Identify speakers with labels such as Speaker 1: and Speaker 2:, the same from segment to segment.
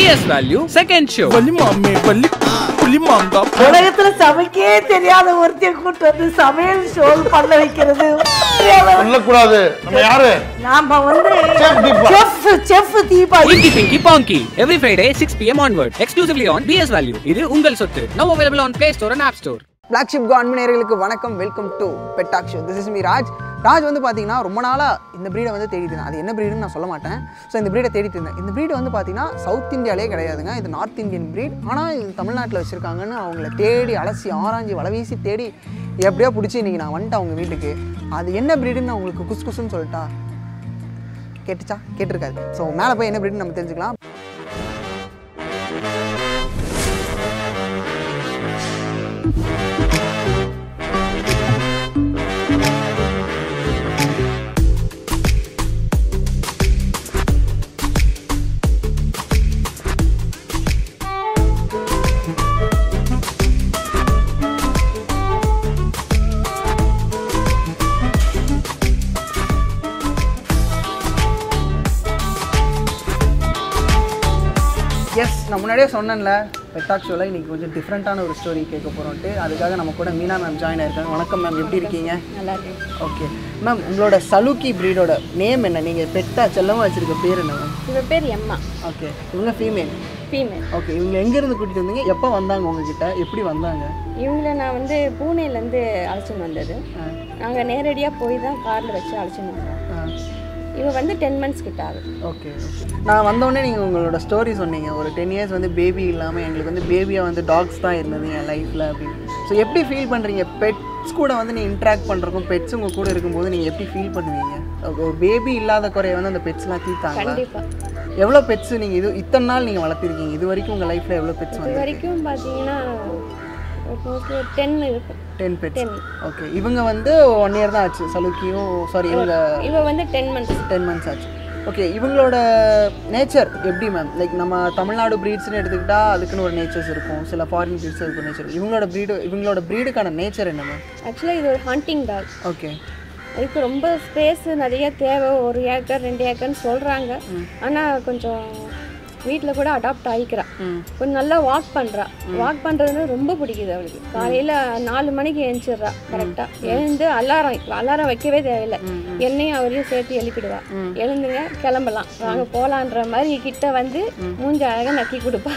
Speaker 1: PS value second show
Speaker 2: வலி மாமே வலி புலி மாங்கா
Speaker 3: உலகத்துல சமைக்கே தெரியாத ஒருத்தைய கூட்டு வந்து சமையல் ஷோ பண்ண வைக்கிறது
Speaker 4: சொல்லக்கூடாது நம்ம யாரு
Speaker 3: நாம வந்து
Speaker 4: Chef தீபா.
Speaker 3: Chef chef Deepa
Speaker 1: Pinky Pinky Ponky every Friday 6 pm onward exclusively on BS Value இது உங்கள் சொத்து now available on Play Store and App Store
Speaker 5: flagship கான்மி நேயர்களுக்கு வணக்கம் welcome to pet talk show this is me Raj Raj வந்து பார்த்தீங்கன்னா ரொம்ப நாளாக இந்த ப்ரீடை வந்து தேடிட்டு இருந்தேன் அது என்ன ப்ரீடுன்னு நான் சொல்ல மாட்டேன் ஸோ இந்த ப்ரீடை தேடிட்டு இருந்தேன் இந்த ப்ரீடு வந்து பார்த்தீங்கன்னா சவுத் இந்தியாலே கிடையாதுங்க இது நார்த் இந்தியன் ப்ரீட் ஆனால் இது தமிழ்நாட்டில் வச்சுருக்காங்கன்னு அவங்கள தேடி அலசி ஆராய்ஞ்சி வளவீசி தேடி எப்படியோ பிடிச்சி இன்றைக்கி நான் வந்துட்டேன் அவங்க வீட்டுக்கு அது என்ன ப்ரீடுன்னு நான் உங்களுக்கு குஸ் குஸ்ன்னு சொல்லிட்டா கேட்டுச்சா கேட்டிருக்காது ஸோ மேலே போய் என்ன ப்ரீடுன்னு நம்ம தெரிஞ்சுக்கலாம் எஸ் நான் முன்னாடியே சொன்னேன்ல பெட்டாக் ஷோவில் இன்னைக்கு கொஞ்சம் டிஃப்ரெண்ட்டான ஒரு ஸ்டோரி கேட்க போகிறோன்ட்டு அதுக்காக நம்ம கூட மீனா மேம் ஜாயின் ஆயிருக்காங்க வணக்கம் மேம் எப்படி இருக்கீங்க
Speaker 3: நல்லா இருக்கு
Speaker 5: ஓகே மேம் உங்களோட சலுக்கி ப்ரீடோட நேம் என்ன நீங்கள் பெட்டா செல்லமாக வச்சிருக்க பேர் என்ன மேம்
Speaker 6: இவ பேர் எம்மா
Speaker 5: ஓகே இவங்க ஃபீமேல்
Speaker 6: ஃபீமேல்
Speaker 5: ஓகே இவங்க எங்கேருந்து கூட்டிகிட்டு வந்தீங்க எப்போ வந்தாங்க உங்ககிட்ட எப்படி வந்தாங்க
Speaker 6: இவங்கள நான் வந்து பூனேலேருந்து அழைச்சின்னு வந்தது நாங்கள் நேரடியாக போய் தான் காரில் வச்சு அழைச்சின்னு வந்தோம் இவ வந்து டென் மந்த்ஸ் கிட்ட ஆகுது
Speaker 5: ஓகே நான் வந்தோடனே நீங்கள் உங்களோட ஸ்டோரி சொன்னீங்க ஒரு டென் இயர்ஸ் வந்து பேபி இல்லாமல் எங்களுக்கு வந்து பேபியாக வந்து டாக்ஸ் தான் இருந்தது என் லைஃப்பில் அப்படின்னு ஸோ எப்படி ஃபீல் பண்ணுறீங்க பெட்ஸ் கூட வந்து நீங்கள் இன்ட்ராக்ட் பண்ணுறக்கும் பெட்ஸ் உங்கள் கூட இருக்கும்போது நீங்கள் எப்படி ஃபீல் பண்ணுவீங்க ஒரு பேபி இல்லாத குறைய வந்து அந்த பெட்ஸ்லாம் தீர்த்தாங்களா
Speaker 6: கண்டிப்பாக
Speaker 5: எவ்வளோ பெட்ஸ் நீங்கள் இது இத்தனை நாள் நீங்கள் வளர்த்துருக்கீங்க இது வரைக்கும் உங்கள் லைஃப்பில் எவ்வளோ பெட்ஸ்
Speaker 6: இது
Speaker 5: வந்து
Speaker 6: வரைக்கும் பார்த்தீங்கன்னா மோஸ்ட்லி டென் இருக்கும்
Speaker 5: டென் பெட்ஸ்
Speaker 6: டென்
Speaker 5: ஓகே இவங்க வந்து ஒன் இயர் தான் ஆச்சு சலுக்கியும் சாரி இவங்க
Speaker 6: இவ வந்து டென் மந்த்ஸ்
Speaker 5: டென் மந்த்ஸ் ஆச்சு ஓகே இவங்களோட நேச்சர் எப்படி மேம் லைக் நம்ம தமிழ்நாடு ப்ரீட்ஸ்னு எடுத்துக்கிட்டா அதுக்குன்னு ஒரு நேச்சர்ஸ் இருக்கும் சில ஃபாரின் ப்ரீட்ஸ் இருக்கும் நேச்சர் இவங்களோட ப்ரீடு இவங்களோட ப்ரீடுக்கான நேச்சர் என்ன மேம்
Speaker 6: ஆக்சுவலாக இது ஒரு ஹண்டிங் டாக்
Speaker 5: ஓகே
Speaker 6: அதுக்கு ரொம்ப ஸ்பேஸ் நிறைய தேவை ஒரு ஏக்கர் ரெண்டு ஏக்கர்னு சொல்கிறாங்க ஆனால் கொஞ்சம் வீட்டில் கூட அடாப்ட் ஆகிக்கிறா கொஞ்சம் நல்லா வாக் பண்ணுறா வாக் பண்ணுறதுன்னு ரொம்ப பிடிக்குது அவளுக்கு காலையில் நாலு மணிக்கு எழுந்திடுறா கரெக்டாக எழுந்து அலாரம் அலாரம் வைக்கவே தேவையில்லை என்னையும் அவரையும் சேர்த்து எழுப்பிடுவா எழுந்துங்க கிளம்பலாம் வாங்க போகலான்ற மாதிரி கிட்ட வந்து மூஞ்ச அழகாக நக்கி கொடுப்பா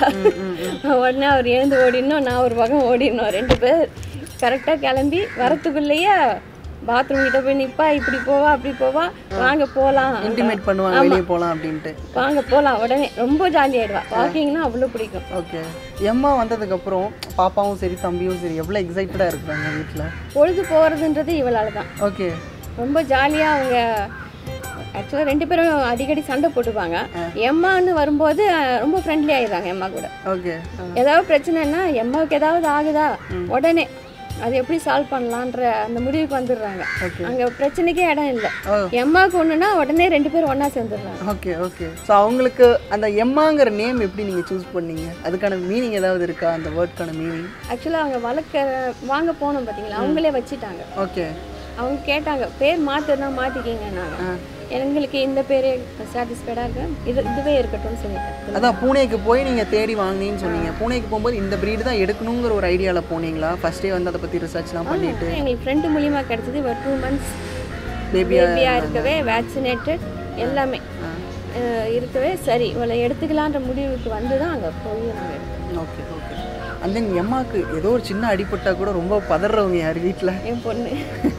Speaker 6: உடனே அவர் எழுந்து ஓடிடணும் நான் ஒரு பக்கம் ஓடிடணும் ரெண்டு பேர் கரெக்டாக கிளம்பி வரத்துக்குள்ளேயே பாத்ரூம் கிட்ட போய் நிப்பா இப்படி போவா அப்படி போவா வாங்க போகலாம்
Speaker 5: இன்டிமேட் பண்ணுவாங்க வெளியே போகலாம் அப்படின்ட்டு
Speaker 6: வாங்க போகலாம் உடனே ரொம்ப ஜாலி ஆயிடுவா வாக்கிங்னா அவ்வளோ பிடிக்கும்
Speaker 5: ஓகே எம்மா வந்ததுக்கப்புறம் பாப்பாவும் சரி தம்பியும் சரி எவ்வளோ எக்ஸைட்டடாக இருக்கிறாங்க வீட்டில்
Speaker 6: பொழுது போகிறதுன்றது இவளால் தான்
Speaker 5: ஓகே
Speaker 6: ரொம்ப ஜாலியாக அவங்க ஆக்சுவலாக ரெண்டு பேரும் அடிக்கடி சண்டை போட்டுப்பாங்க எம்மான்னு வரும்போது அஹ், ரொம்ப ஃப்ரெண்ட்லி ஆயிடுறாங்க எம்மா கூட
Speaker 5: ஓகே
Speaker 6: ஏதாவது பிரச்சனைன்னா எம்மாவுக்கு ஏதாவது ஆகுதா உடனே அது எப்படி சால்வ் பண்ணலான்ற அந்த முடிவுக்கு வந்துடுறாங்க அங்கே பிரச்சனைக்கே இடம் இல்லை
Speaker 5: ஓ.
Speaker 6: எம்மாவுக்கு ஒன்றுனா உடனே ரெண்டு பேரும் ஒன்றா சேர்ந்துடுறாங்க
Speaker 5: ஓகே ஓகே ஸோ அவங்களுக்கு அந்த எம்மாங்கிற நேம் எப்படி நீங்கள் சூஸ் பண்ணீங்க அதுக்கான மீனிங் ஏதாவது இருக்கா அந்த வேர்ட்க்கான மீனிங்
Speaker 6: ஆக்சுவலாக அவங்க வளர்க்க வாங்க போனோம் பார்த்தீங்களா அவங்களே வச்சுட்டாங்க
Speaker 5: ஓகே
Speaker 6: அவங்க கேட்டாங்க பேர் மாற்றுனா மாற்றிக்கிங்க நாங்கள் எங்களுக்கு இந்த பேரே சாட்டிஸ்ஃபைடாக இருக்கு இது இதுவே இருக்கட்டும்னு சொல்லிட்டேன்
Speaker 5: அதான் பூனேக்கு போய் நீங்கள் தேடி வாங்கினீங்கன்னு சொன்னீங்க பூனேக்கு போகும்போது இந்த ப்ரீடு தான் எடுக்கணுங்கிற ஒரு ஐடியாவில் போனீங்களா ஃபர்ஸ்டே வந்து அதை பற்றி ரிசர்ச்லாம் பண்ணிட்டு
Speaker 6: எங்களுக்கு ஃப்ரெண்டு மூலியமாக கிடச்சது ஒரு டூ மந்த்ஸ்
Speaker 5: பேபியா
Speaker 6: பேபியாக இருக்கவே வேக்சினேட்டட் எல்லாமே அஹ் இருக்கவே சரி இவளை எடுத்துக்கலான்ற முடிவுக்கு வந்து தான் அங்கே போய் நாங்கள் எடுத்தோம்
Speaker 5: ஓகே ஓகே அண்ட் தென் எம்மாக்கு ஏதோ ஒரு சின்ன அடிபட்டா கூட ரொம்ப பதறவங்க யார் வீட்டில்
Speaker 6: என் பொண்ணு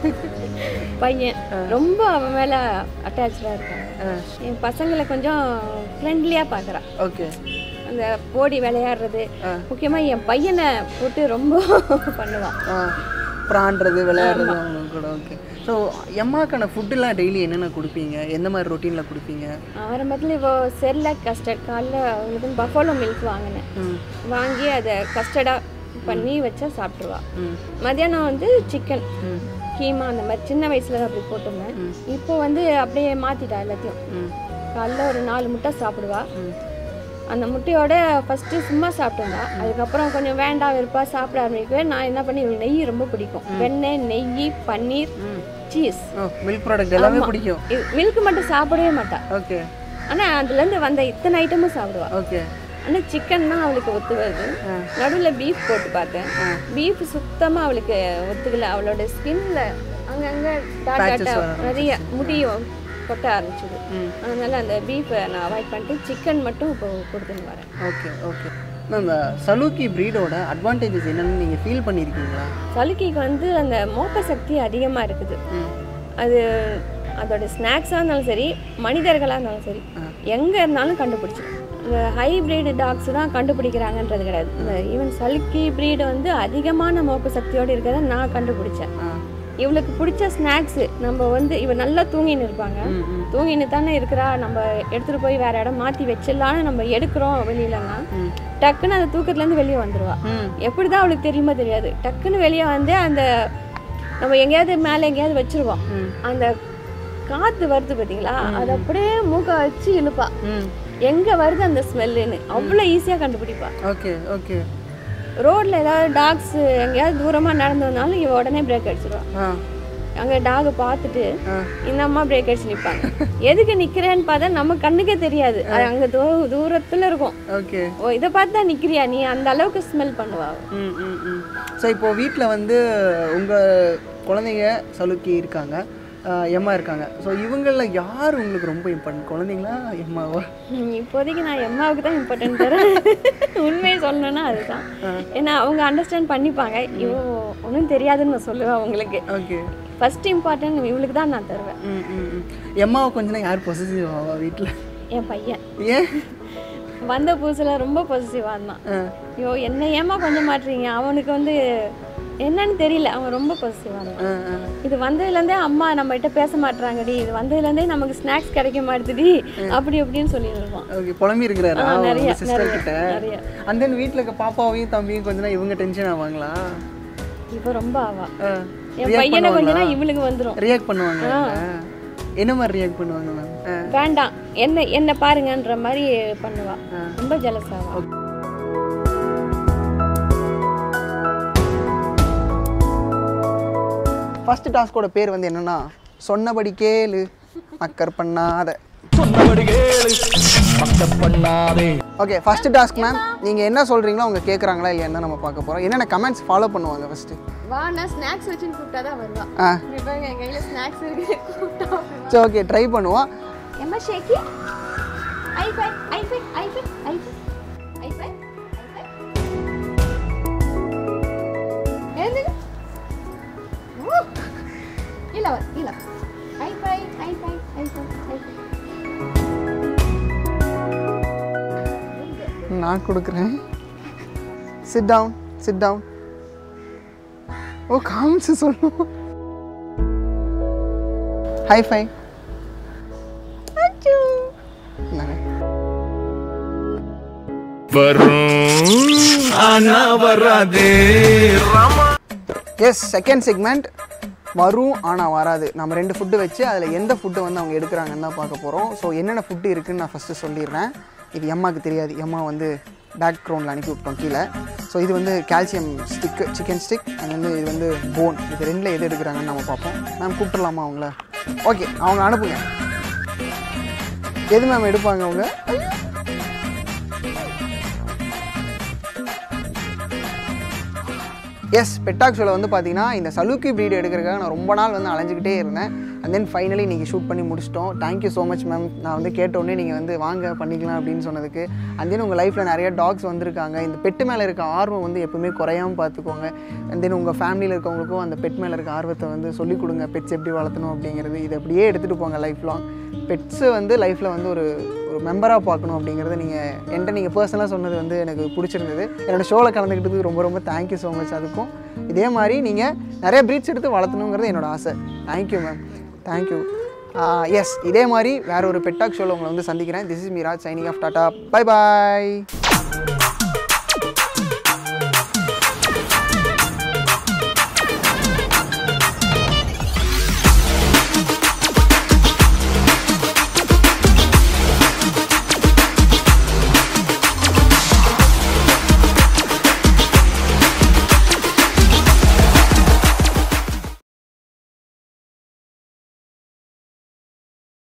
Speaker 6: பையன் ரொம்ப அவன் மேலே அட்டாச்சாக இருக்காங்க என் பசங்களை கொஞ்சம் ஃப்ரெண்ட்லியாக பார்க்குறா
Speaker 5: ஓகே
Speaker 6: அந்த ஓடி விளையாடுறது முக்கியமாக என் பையனை போட்டு ரொம்ப பண்ணுவான்
Speaker 5: ப்ரான்றது விளையாடுறது அவங்க கூட ஓகே ஸோ எம்மாக்கான ஃபுட்டுலாம் டெய்லி என்னென்ன கொடுப்பீங்க எந்த மாதிரி ரொட்டீனில் கொடுப்பீங்க
Speaker 6: ஆரம்பத்தில் இப்போ செர்லாக் கஸ்டர்ட் காலைல அவங்களுக்கு பஃபோலோ மில்க் வாங்கினேன் வாங்கி அதை கஸ்டர்டாக பண்ணி வச்சா சாப்பிட்ருவா மதியானம் வந்து சிக்கன் கீமா அந்த மாதிரி சின்ன வயசுல தான் அப்படி போட்டிருந்தேன் இப்போ வந்து அப்படியே மாற்றிட்டா எல்லாத்தையும் காலைல ஒரு நாலு முட்டை சாப்பிடுவா அந்த முட்டையோட ஃபஸ்ட்டு சும்மா சாப்பிட்டுருந்தா அதுக்கப்புறம் கொஞ்சம் வேண்டாம் வெறுப்பா சாப்பிட ஆரம்பிக்கவே நான் என்ன பண்ணி இவளுக்கு நெய் ரொம்ப பிடிக்கும் வெண்ணெய் நெய் பன்னீர் சீஸ்
Speaker 5: மில்க் ப்ராடக்ட் எல்லாமே பிடிக்கும்
Speaker 6: மில்க் மட்டும் சாப்பிடவே மாட்டா
Speaker 5: ஓகே
Speaker 6: ஆனால் அதுலேருந்து வந்த இத்தனை ஐட்டமும் சாப்பிடுவா
Speaker 5: ஓகே
Speaker 6: ஆனால் சிக்கன் தான் அவளுக்கு ஒத்து வருது நடுவில் பீஃப் போட்டு பார்த்தேன் பீஃப் சுத்தமாக அவளுக்கு ஒத்துக்கல அவளோட ஸ்கின்ல அங்கங்கே டாட்
Speaker 5: Patches
Speaker 6: டாட்டா
Speaker 5: வர
Speaker 6: நிறைய முடியும் கொட்ட ஆரம்பிச்சது அதனால அந்த பீஃபை நான் அவாய்ட் பண்ணிட்டு சிக்கன் மட்டும் இப்போ கொடுத்துன்னு வரேன்
Speaker 5: ஓகே ஓகே மேம் சலூக்கி ப்ரீடோட அட்வான்டேஜஸ் என்னன்னு நீங்கள் ஃபீல் பண்ணியிருக்கீங்களா
Speaker 6: சலுக்கைக்கு வந்து அந்த மோப்ப சக்தி அதிகமாக இருக்குது அது அதோட ஸ்நாக்ஸாக இருந்தாலும் சரி மனிதர்களாக இருந்தாலும் சரி எங்கே இருந்தாலும் கண்டுபிடிச்சிடும் இந்த ஹைப்ரிட் டாக்ஸ் தான் கண்டுபிடிக்கிறாங்கன்றது கிடையாது இந்த ஈவன் சலுக்கி ப்ரீடு வந்து அதிகமான மோப்ப சக்தியோடு இருக்கிறத நான் கண்டுபிடிச்சேன் இவளுக்கு பிடிச்ச ஸ்நாக்ஸு நம்ம வந்து இவ நல்லா தூங்கின்னு இருப்பாங்க தூங்கின்னு தானே இருக்கிறா நம்ம எடுத்துகிட்டு போய் வேற இடம் மாற்றி வச்சிடலான்னு நம்ம எடுக்கிறோம் வெளியிலன்னா டக்குன்னு அந்த தூக்கத்துலேருந்து வெளியே வந்துடுவா எப்படி தான் அவளுக்கு தெரியுமா தெரியாது டக்குன்னு வெளியே வந்து அந்த நம்ம எங்கேயாவது மேலே எங்கேயாவது வச்சிருவோம் அந்த காற்று வருது பார்த்தீங்களா அதை அப்படியே மூக்க வச்சு இழுப்பா எங்கே வருது அந்த ஸ்மெல்லுன்னு அவ்வளோ ஈஸியாக கண்டுபிடிப்பா
Speaker 5: ஓகே ஓகே
Speaker 6: ரோட்ல ஏதாவது டாக்ஸ் எங்கேயாவது தூரமாக நடந்து வந்தாலும் இவ உடனே பிரேக் அடிச்சிருவா
Speaker 5: ஆ
Speaker 6: அங்கே டாகை பார்த்துட்டு இந்த அம்மா பிரேக் அடிச்சு நிற்பாங்க எதுக்கு நிற்கிறேன்னு பார்த்தா நம்ம கண்ணுக்கே தெரியாது அது அங்கே தூ தூரத்தில் இருக்கும்
Speaker 5: ஓகே
Speaker 6: ஓ இதை பார்த்து தான் நிற்கிறியா நீ அந்த அளவுக்கு ஸ்மெல் பண்ணுவா அவ.
Speaker 5: ம் ம் ம் ஸோ இப்போ வீட்டில் வந்து உங்கள் குழந்தைங்க சலுக்கி இருக்காங்க ஆஹ் எம்மா இருக்காங்க ஸோ இவங்களில் யார் உங்களுக்கு ரொம்ப இம்பார்ட்டன்ட் குழந்தைங்களா எம்மாவா
Speaker 6: ம், இப்போதைக்கு நான் எம்மாவுக்கு தான் இம்பார்ட்டன்ட் தரேன் உண்மையை சொல்லணும்னா அதுதான் ஏன்னா அவங்க அண்டர்ஸ்டாண்ட் பண்ணிப்பாங்க இவ ஒன்றும் தெரியாதுன்னு நான் சொல்லுவேன் அவங்களுக்கு
Speaker 5: ஓகே
Speaker 6: ஃபர்ஸ்ட் இம்பார்ட்டன்ட் இவளுக்கு தான் நான் தருவேன்
Speaker 5: ம் ம் ம் எம்மாவை கொஞ்ச நேரம் யார் பொசிட்டிவ் ஆவா வீட்டில்
Speaker 6: என் பையன்
Speaker 5: ஏன்
Speaker 6: வந்த புதுசில் ரொம்ப பொசிட்டிவாக இருந்தான் ஐயோ என்ன ஏமா கொஞ்சம் மாட்டுறீங்க அவனுக்கு வந்து என்னன்னு தெரியல அவன் ரொம்ப பொசிட்டிவாக இருந்தான்
Speaker 5: ஆ, ஆ.
Speaker 6: இது வந்ததுலேருந்தே அம்மா நம்ம கிட்ட பேச மாட்றாங்கடி இது வந்ததுலேருந்தே நமக்கு ஸ்நாக்ஸ் கிடைக்க மாட்டுதுடி அப்படி அப்படின்னு சொல்லிட்டு இருப்பான்
Speaker 5: ஓகே புலம்பி இருக்கிறாரா
Speaker 6: ஆ, நிறைய,
Speaker 5: உங்க சிஸ்டர்
Speaker 6: நிறைய,
Speaker 5: கிட்ட
Speaker 6: நிறைய.
Speaker 5: அந்த தென் வீட்டில் இருக்க பாப்பாவையும் தம்பியும் கொஞ்ச நேரம் இவங்க டென்ஷன் ஆவாங்களா
Speaker 6: இப்போ ரொம்ப ஆவா என் பையனை கொஞ்ச நாள் இவளுக்கு வந்துடும்
Speaker 5: ரியாக்ட் பண்ணுவாங்க என்ன மாதிரி ரியாக்ட் பண்ணுவாங்க மேம்
Speaker 6: வேண்டாம் என்ன என்ன பாருங்கன்ற மாதிரி பண்ணுவா ரொம்ப ஜலஸ் ஆவா
Speaker 5: ஃபர்ஸ்ட் டாஸ்கோட பேர் வந்து என்னன்னா சொன்னபடி கேளு மக்கர் பண்ணாத
Speaker 2: சொன்னபடி கேளு பக்கம் பண்ணாதே
Speaker 5: ஓகே ஃபர்ஸ்ட் டாஸ்க் மேம் நீங்கள் என்ன சொல்கிறீங்களோ அவங்க கேட்குறாங்களா இல்லையான்னு தான் நம்ம பார்க்க போகிறோம் என்னென்ன கமெண்ட்ஸ் ஃபாலோ பண்ணுவாங்க ஃபஸ்ட்டு
Speaker 6: வா நான் ஸ்நாக்ஸ் வச்சுன்னு கூப்பிட்டா தான் வருவா
Speaker 5: ஆ
Speaker 6: இப்போ என் கையில் ஸ்நாக்ஸ் இருக்கு கூப்பிட்டா
Speaker 5: சரி ஓகே ட்ரை பண்ணுவோம்
Speaker 6: எம்மா ஷேக்கி ஐஃபை ஐஃபை ஐஃபை ஐஃபை ஐஃபை எழுந்துங்க இல்ல வா இல்ல ஐஃபை ஐஃபை ஐஃபை ஐஃபை
Speaker 5: நான் கொடுக்குறேன் சிட் டவுன் சிட் டவுன் ஓ காமிச்சு சொல்லணும் ஹை ஃபை
Speaker 2: வரும் ஆனா வராதே
Speaker 5: எஸ் செகண்ட் செக்மெண்ட் வரும் ஆனால் வராது நம்ம ரெண்டு ஃபுட்டு வச்சு அதில் எந்த ஃபுட்டை வந்து அவங்க எடுக்கிறாங்கன்னு தான் பார்க்க போகிறோம் ஸோ என்னென்ன ஃபுட்டு இருக்குன்னு நான் ஃபஸ்ட்டு சொல்லிடுறேன் இது எம்மாக்கு தெரியாது எம்மா வந்து பேக்ரவுண்டில் அனுப்பி விட்டோம் கீழே ஸோ இது வந்து calcium stick chicken stick and வந்து இது வந்து போன் இது ரெண்டில் எது எடுக்கிறாங்கன்னு நம்ம பார்ப்போம் மேம் கூப்பிட்டுலாமா அவங்கள ஓகே அவங்க அனுப்புங்க எது மேம் எடுப்பாங்க அவங்க எஸ் பெட்டாக் ஷோவில் வந்து பார்த்தீங்கன்னா இந்த சலுக்கி ப்ரீடு எடுக்கிறதுக்காக நான் ரொம்ப நாள் வந்து அலைஞ்சிக்கிட்டே இருந்தேன் அண்ட் தென் ஃபைனலி நீங்கள் ஷூட் பண்ணி முடிச்சிட்டோம் தேங்க்யூ ஸோ மச் மேம் நான் வந்து கேட்டோடனே நீங்கள் வந்து வாங்க பண்ணிக்கலாம் அப்படின்னு சொன்னதுக்கு அண்ட் தென் உங்கள் லைஃப்பில் நிறைய டாக்ஸ் வந்திருக்காங்க இந்த பெட்டு மேலே இருக்க ஆர்வம் வந்து எப்பவுமே குறையாமல் பார்த்துக்கோங்க அண்ட் தென் உங்கள் ஃபேமிலியில் இருக்கவங்களுக்கும் அந்த பெட் மேலே இருக்க ஆர்வத்தை வந்து சொல்லிக் கொடுங்க பெட்ஸ் எப்படி வளர்த்தணும் அப்படிங்கிறது இதை அப்படியே எடுத்துகிட்டு போங்க லைஃப் லாங் பெட்ஸு வந்து லைஃப்பில் வந்து ஒரு ஒரு மெம்பராக பார்க்கணும் அப்படிங்கிறத நீங்கள் என்கிட்ட நீங்கள் பர்சனலாக சொன்னது வந்து எனக்கு பிடிச்சிருந்தது என்னோட ஷோவில் கலந்துக்கிட்டதுக்கு ரொம்ப ரொம்ப தேங்க்யூ ஸோ மச் அதுக்கும் இதே மாதிரி நீங்கள் நிறைய ப்ரீட்ஸ் எடுத்து வளர்த்தணுங்கிறது என்னோட ஆசை தேங்க்யூ மேம் தேங்க்யூ எஸ் இதே மாதிரி வேற ஒரு பெட்டாக் ஷோவில் உங்களை வந்து சந்திக்கிறேன் this is Meeraj signing off tata bye bye